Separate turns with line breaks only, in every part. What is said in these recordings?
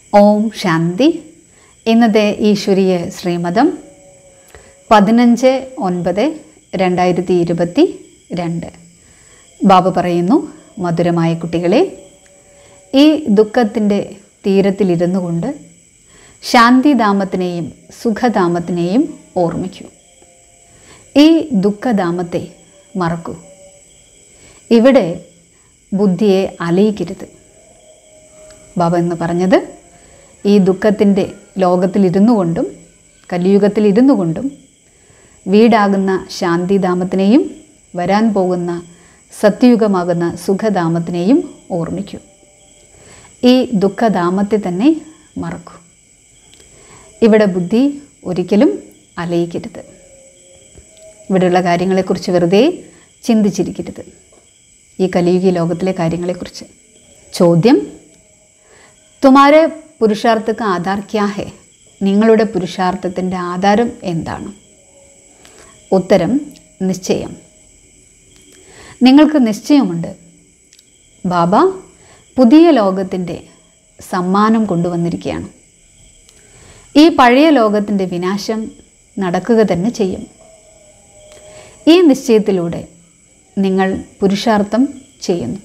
ഓം ശാന്തി ഇന്നത്തെ ഈശ്വരീയ ശ്രീമതം പതിനഞ്ച് ഒൻപത് രണ്ടായിരത്തി ഇരുപത്തി രണ്ട് ബാബ പറയുന്നു മധുരമായ കുട്ടികളെ ഈ ദുഃഖത്തിൻ്റെ തീരത്തിലിരുന്നു കൊണ്ട് ശാന്തിധാമത്തിനെയും സുഖധാമത്തിനെയും ഓർമ്മിക്കൂ ഈ ദുഃഖധാമത്തെ മറക്കൂ ഇവിടെ ബുദ്ധിയെ അലയിക്കരുത് ബാബ എന്ന് പറഞ്ഞത് ഈ ദുഃഖത്തിൻ്റെ ലോകത്തിലിരുന്നു കൊണ്ടും കലിയുഗത്തിലിരുന്നു കൊണ്ടും വീടാകുന്ന ശാന്തിധാമത്തിനെയും വരാൻ പോകുന്ന സത്യയുഗമാകുന്ന സുഖധാമത്തിനെയും ഓർമ്മിക്കൂ ഈ ദുഃഖധാമത്തെ തന്നെ മറക്കൂ ഇവിടെ ബുദ്ധി ഒരിക്കലും അലയിക്കരുത് ഇവിടെയുള്ള കാര്യങ്ങളെക്കുറിച്ച് വെറുതെ ചിന്തിച്ചിരിക്കരുത് ഈ കലിയുഗി ലോകത്തിലെ കാര്യങ്ങളെക്കുറിച്ച് ചോദ്യം തുമാരെ പുരുഷാർത്ഥക്ക് ആധാർ ക്യാ ഹെ നിങ്ങളുടെ പുരുഷാർത്ഥത്തിൻ്റെ ആധാരം എന്താണ് ഉത്തരം നിശ്ചയം നിങ്ങൾക്ക് നിശ്ചയമുണ്ട് ബാബ പുതിയ ലോകത്തിൻ്റെ സമ്മാനം കൊണ്ടുവന്നിരിക്കുകയാണ് ഈ പഴയ ലോകത്തിൻ്റെ വിനാശം നടക്കുക തന്നെ ചെയ്യും ഈ നിശ്ചയത്തിലൂടെ നിങ്ങൾ പുരുഷാർത്ഥം ചെയ്യുന്നു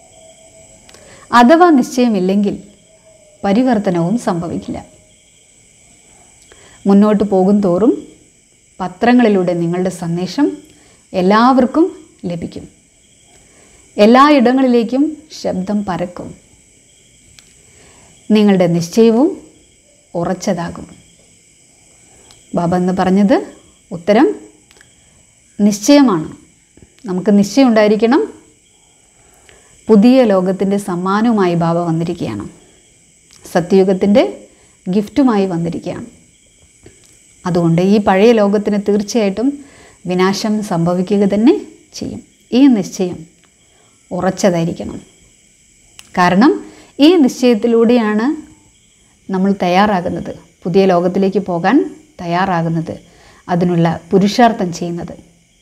അഥവാ നിശ്ചയമില്ലെങ്കിൽ പരിവർത്തനവും സംഭവിക്കില്ല മുന്നോട്ട് പോകും തോറും പത്രങ്ങളിലൂടെ നിങ്ങളുടെ സന്ദേശം എല്ലാവർക്കും ലഭിക്കും എല്ലായിടങ്ങളിലേക്കും ശബ്ദം പരക്കും നിങ്ങളുടെ നിശ്ചയവും ഉറച്ചതാകും ബാബ എന്ന് പറഞ്ഞത് ഉത്തരം നിശ്ചയമാണ് നമുക്ക് നിശ്ചയം ഉണ്ടായിരിക്കണം പുതിയ ലോകത്തിൻ്റെ സമ്മാനവുമായി ബാബ വന്നിരിക്കുകയാണ് സത്യയുഗത്തിൻ്റെ ഗിഫ്റ്റുമായി വന്നിരിക്കുകയാണ് അതുകൊണ്ട് ഈ പഴയ ലോകത്തിന് തീർച്ചയായിട്ടും വിനാശം സംഭവിക്കുക തന്നെ ചെയ്യും ഈ നിശ്ചയം ഉറച്ചതായിരിക്കണം കാരണം ഈ നിശ്ചയത്തിലൂടെയാണ് നമ്മൾ തയ്യാറാകുന്നത് പുതിയ ലോകത്തിലേക്ക് പോകാൻ തയ്യാറാകുന്നത് അതിനുള്ള പുരുഷാർത്ഥം ചെയ്യുന്നത്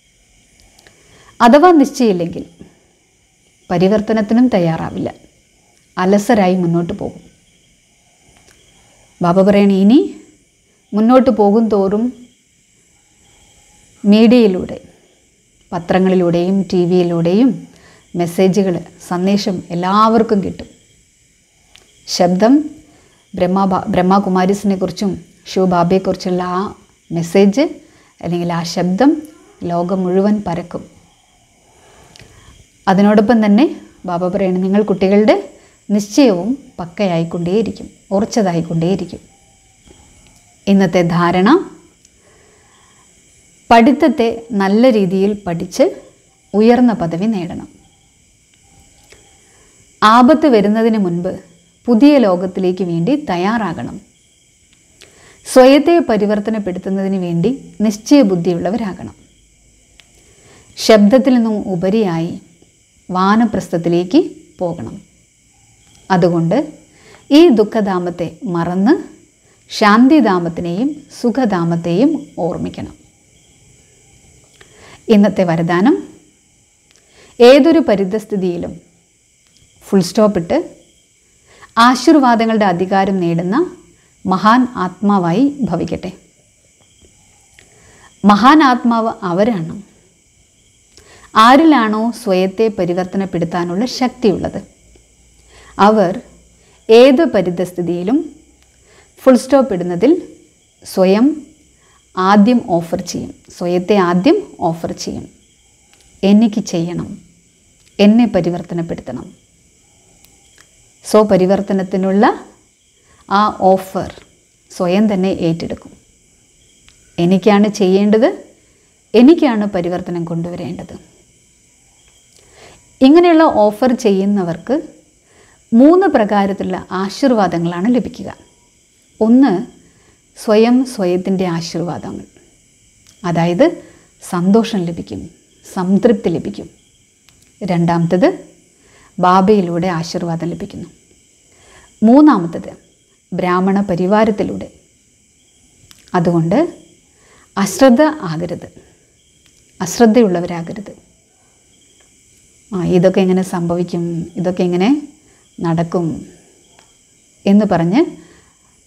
അഥവാ നിശ്ചയമില്ലെങ്കിൽ പരിവർത്തനത്തിനും തയ്യാറാവില്ല അലസരായി മുന്നോട്ട് പോകും ബാബ പറയണ ഇനി മുന്നോട്ട് പോകും തോറും മീഡിയയിലൂടെ പത്രങ്ങളിലൂടെയും ടി വിയിലൂടെയും മെസ്സേജുകൾ സന്ദേശം എല്ലാവർക്കും കിട്ടും ശബ്ദം ബ്രഹ്മ ബ്രഹ്മകുമാരീസിനെ കുറിച്ചും ശിവബാബയെക്കുറിച്ചുള്ള ആ മെസ്സേജ് അല്ലെങ്കിൽ ആ ശബ്ദം ലോകം മുഴുവൻ പരക്കും അതിനോടൊപ്പം തന്നെ ബാബ പറയുന്നത് നിങ്ങൾ കുട്ടികളുടെ നിശ്ചയവും പക്കയായിക്കൊണ്ടേയിരിക്കും ഉറച്ചതായിക്കൊണ്ടേയിരിക്കും ഇന്നത്തെ ധാരണ പഠിത്തത്തെ നല്ല രീതിയിൽ പഠിച്ച് ഉയർന്ന പദവി നേടണം ആപത്ത് വരുന്നതിന് മുൻപ് പുതിയ ലോകത്തിലേക്ക് വേണ്ടി തയ്യാറാകണം സ്വയത്തെ പരിവർത്തനപ്പെടുത്തുന്നതിന് വേണ്ടി നിശ്ചയബുദ്ധിയുള്ളവരാകണം ശബ്ദത്തിൽ നിന്നും ഉപരിയായി വാനപ്രസ്ഥത്തിലേക്ക് പോകണം അതുകൊണ്ട് ഈ ദുഃഖധാമത്തെ മറന്ന് ശാന്തിധാമത്തിനെയും സുഖധാമത്തെയും ഓർമ്മിക്കണം ഇന്നത്തെ വരദാനം ഏതൊരു പരിതസ്ഥിതിയിലും ഫുൾ സ്റ്റോപ്പ് ഇട്ട് ആശീർവാദങ്ങളുടെ അധികാരം നേടുന്ന മഹാൻ ആത്മാവായി ഭവിക്കട്ടെ മഹാൻ ആത്മാവ് അവരാണ് ആരിലാണോ സ്വയത്തെ പരിവർത്തനപ്പെടുത്താനുള്ള ശക്തിയുള്ളത് അവർ ഏത് പരിതസ്ഥിതിയിലും ഫുൾ സ്റ്റോപ്പ് ഇടുന്നതിൽ സ്വയം ആദ്യം ഓഫർ ചെയ്യും സ്വയത്തെ ആദ്യം ഓഫർ ചെയ്യും എനിക്ക് ചെയ്യണം എന്നെ പരിവർത്തനപ്പെടുത്തണം സ്വപരിവർത്തനത്തിനുള്ള ആ ഓഫർ സ്വയം തന്നെ ഏറ്റെടുക്കും എനിക്കാണ് ചെയ്യേണ്ടത് എനിക്കാണ് പരിവർത്തനം കൊണ്ടുവരേണ്ടത് ഇങ്ങനെയുള്ള ഓഫർ ചെയ്യുന്നവർക്ക് മൂന്ന് പ്രകാരത്തിലുള്ള ആശീർവാദങ്ങളാണ് ലഭിക്കുക ഒന്ന് സ്വയം സ്വയത്തിൻ്റെ ആശീർവാദങ്ങൾ അതായത് സന്തോഷം ലഭിക്കും സംതൃപ്തി ലഭിക്കും രണ്ടാമത്തത് ബാബയിലൂടെ ആശീർവാദം ലഭിക്കുന്നു മൂന്നാമത്തത് ബ്രാഹ്മണ പരിവാരത്തിലൂടെ അതുകൊണ്ട് അശ്രദ്ധ ആകരുത് അശ്രദ്ധയുള്ളവരാകരുത് ആ ഇതൊക്കെ എങ്ങനെ സംഭവിക്കും ഇതൊക്കെ എങ്ങനെ നടക്കും എന്ന് പറഞ്ഞ്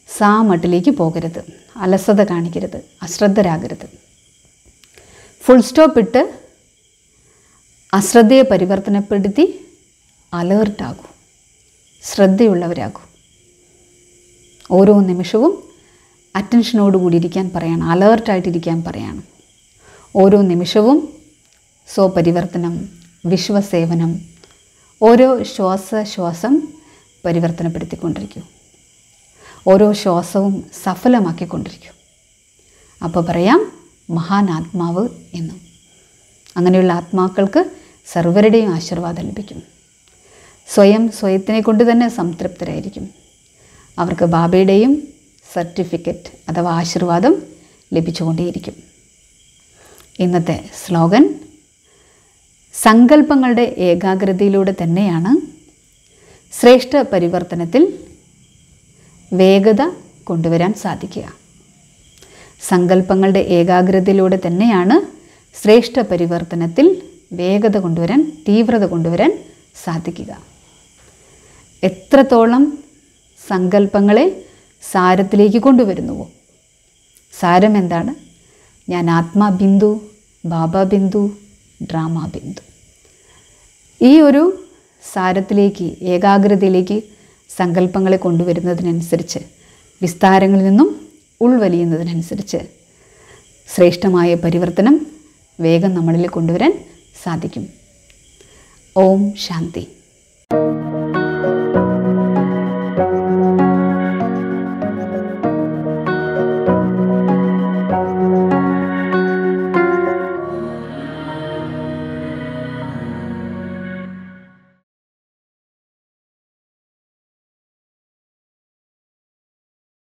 സാ മട്ടിലേക്ക് പോകരുത് അലസത കാണിക്കരുത് അശ്രദ്ധരാകരുത് ഫുൾ സ്റ്റോപ്പ് ഇട്ട് അശ്രദ്ധയെ പരിവർത്തനപ്പെടുത്തി അലേർട്ടാകൂ ശ്രദ്ധയുള്ളവരാകൂ ഓരോ നിമിഷവും അറ്റൻഷനോട് കൂടി ഇരിക്കാൻ പറയണം അലേർട്ടായിട്ടിരിക്കാൻ പറയണം ഓരോ നിമിഷവും സ്വപരിവർത്തനം വിശ്വസേവനം ഓരോ ശ്വാസശ്വാസം പരിവർത്തനപ്പെടുത്തിക്കൊണ്ടിരിക്കൂ ഓരോ ശ്വാസവും സഫലമാക്കിക്കൊണ്ടിരിക്കൂ അപ്പോൾ പറയാം മഹാനാത്മാവ് എന്ന് അങ്ങനെയുള്ള ആത്മാക്കൾക്ക് സർവരുടെയും ആശീർവാദം ലഭിക്കും സ്വയം സ്വയത്തിനെ കൊണ്ട് തന്നെ സംതൃപ്തരായിരിക്കും അവർക്ക് ബാബയുടെയും സർട്ടിഫിക്കറ്റ് അഥവാ ആശീർവാദം ലഭിച്ചുകൊണ്ടേയിരിക്കും ഇന്നത്തെ സ്ലോഗൻ സങ്കല്പങ്ങളുടെ ഏകാഗ്രതയിലൂടെ തന്നെയാണ് ശ്രേഷ്ഠ പരിവർത്തനത്തിൽ വേഗത കൊണ്ടുവരാൻ സാധിക്കുക സങ്കല്പങ്ങളുടെ ഏകാഗ്രതയിലൂടെ തന്നെയാണ് ശ്രേഷ്ഠ പരിവർത്തനത്തിൽ വേഗത കൊണ്ടുവരാൻ തീവ്രത കൊണ്ടുവരാൻ സാധിക്കുക എത്രത്തോളം സങ്കല്പങ്ങളെ സാരത്തിലേക്ക് കൊണ്ടുവരുന്നുവോ സാരം എന്താണ് ഞാൻ ആത്മാബിന്ദു ബാബാബിന്ദു ഡ്രാമാബിന്ദു ഈ ഒരു സാരത്തിലേക്ക് ഏകാഗ്രതയിലേക്ക് സങ്കല്പങ്ങളെ കൊണ്ടുവരുന്നതിനനുസരിച്ച് വിസ്താരങ്ങളിൽ നിന്നും ഉൾവലിയുന്നതിനനുസരിച്ച് ശ്രേഷ്ഠമായ പരിവർത്തനം വേഗം നമ്മളിൽ കൊണ്ടുവരാൻ സാധിക്കും ഓം ശാന്തി